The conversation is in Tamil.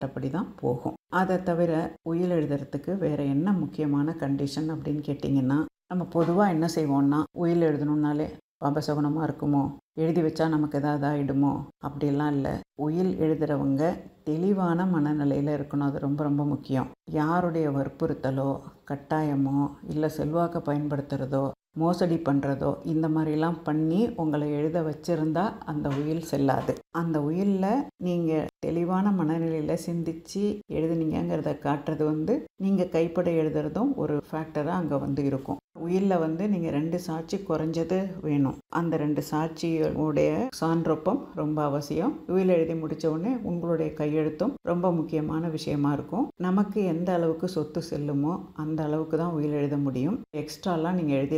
அப்படி தான் போகும் அதை தவிர உயில் எழுதுறதுக்கு வேறு என்ன முக்கியமான கண்டிஷன் அப்படின்னு கேட்டிங்கன்னா நம்ம பொதுவாக என்ன செய்வோம்னா உயில் எழுதணுன்னாலே பாபசகுணமாக இருக்குமோ எழுதி வச்சா நமக்கு ஏதாவது ஆகிடுமோ அப்படிலாம் இல்லை உயில் எழுதுகிறவங்க தெளிவான மனநிலையில் இருக்கணும் அது ரொம்ப ரொம்ப முக்கியம் யாருடைய வற்புறுத்தலோ கட்டாயமோ இல்லை செல்வாக்கை பயன்படுத்துகிறதோ மோசடி பண்ணுறதோ இந்த மாதிரிலாம் பண்ணி உங்களை எழுத வச்சுருந்தா அந்த உயில் செல்லாது அந்த உயிலில் நீங்கள் தெளிவான மனநிலையில் சிந்திச்சு எழுதுனீங்கிறத காட்டுறது வந்து நீங்கள் கைப்பட எழுதுறதும் ஒரு ஃபேக்டராக அங்கே வந்து இருக்கும் உயிலில் வந்து நீங்கள் ரெண்டு சாட்சி குறைஞ்சது வேணும் அந்த ரெண்டு சாட்சியோடைய சான்றொப்பம் ரொம்ப அவசியம் உயில் எழுதி முடித்த உடனே உங்களுடைய கையெழுத்தும் ரொம்ப முக்கியமான விஷயமா இருக்கும் நமக்கு எந்த அளவுக்கு சொத்து செல்லுமோ அந்த அளவுக்கு தான் உயில் எழுத முடியும் எக்ஸ்ட்ராலாம் நீங்கள் எழுதி